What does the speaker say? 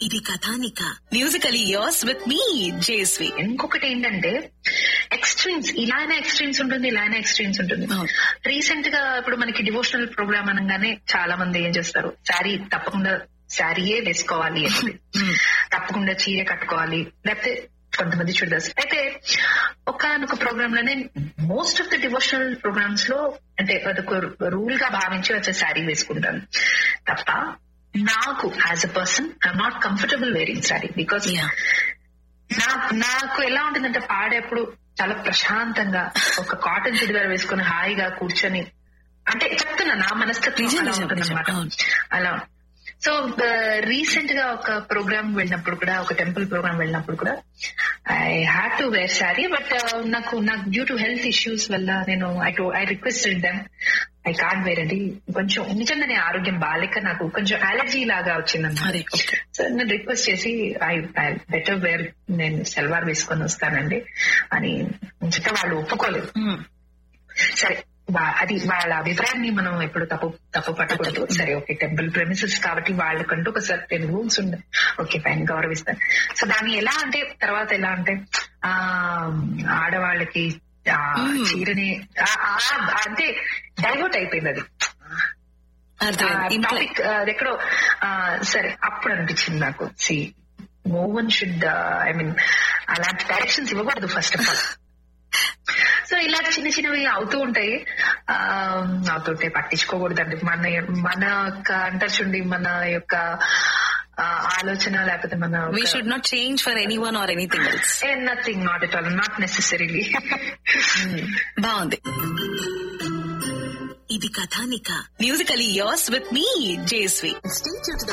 ఇది కథానిక musically yours with me Jesvi ఇంకొకటి ఏంటంటే ఎక్స్ట్రీమ్స్ ఇలానే ఎక్స్ట్రీమ్స్ ఉంటుంది ఇలానే ఎక్స్ట్రీమ్స్ ఉంటుంది అవును. రీసెంట్ గా ఇప్పుడు మనకి డివోషనల్ ప్రోగ్రామ్ అనగానే చాలా మంది ఏం చేస్తారు శారీ తప్పకుండా శారీయే వేసుకోవాలి అనేది తప్పకుండా చీర కట్టుకోవాలి లేకపోతే కొంతమంది చుడ్డర్స్ అయితే ఒకనొక ప్రోగ్రామ్ లోనే most of the devotional programs లో అంటే అదొక రూల్ గా భావించి వచ్చే శారీ వేసుకుంటాను తప్ప నాకు as a person I'm not comfortable wearing sari because Yeah. నా- నాకు ఎలా ఉంటుందంటే పాడేప్పుడు చాలా ప్రశాంతంగా ఒక కాటన్ చుడిదార్ వేసుకుని హాయిగా కూర్చొని అంటే చెప్తున్నా నా మనస్తత్వం నిజం, అలా నిజం, ఉంటుంది నిజం. అవును. అలా సో రీసెంట్ గా ఒక ప్రోగ్రామ్ వెళ్ళినప్పుడు కూడా ఒక టెంపుల్ ప్రోగ్రామ్ వెళ్ళినప్పుడు కూడా I had to wear sari but నాకు నాకు డ్యూ టు హెల్త్ ఇష్యూస్ వల్ల నేను I to I requested them I can't wear అది కొంచెం నిజంగానే ఆరోగ్యం బాలేక నాకు కొంచెం అలర్జీ లాగా వచ్చిందన్నమాట అరే ఓకే సో నేను రిక్వెస్ట్ చేసి ఐ ఐ బెటర్ వేర్ నేను సెల్వార్ వేసుకొని వస్తానండి అని చెప్తే వాళ్ళు ఒప్పుకోలేదు సరే వా- అది వాళ్ళ అభిప్రాయాన్ని మనం ఎప్పుడు తప్పు తప్పు పట్టకూడదు సరే ఓకే టెంపుల్ ప్రెమిసెస్ కాబట్టి వాళ్ళకంటూ ఒక సర్టెన్ రూల్స్ ఉన్నాయి ఓకే ఫైన్ గౌరవిస్తాను సో దాన్ని ఎలా అంటే తర్వాత ఎలా అంటే ఆ ఆడవాళ్ళకి ఆ చీరని ఆ- ఆ- అంటే డైవర్ట్ అయిపోయింది అది అర్థమైంది టాపిక్ ఎక్కడో ఆ, సరే అప్పుడు అనిపించింది నాకు see no one should I mean అలాంటి డైరెక్షన్స్ ఇవ్వకూడదు ఫస్ట్ ఆఫ్ ఆల్ సో ఇలా చిన్న చిన్నవి అవుతూ ఉంటాయి ఆ, అవుతుంటే పట్టించుకోకూడదండి మన మన యొక్క అంటారు చూడండి మన యొక్క ఆ, ఆలోచన లేకపోతే మన we should not change for any one or anything else nothing not at all not necessarily బాగుంది ఇది కథానిక musically yours with me Jesvi Stay tuned to the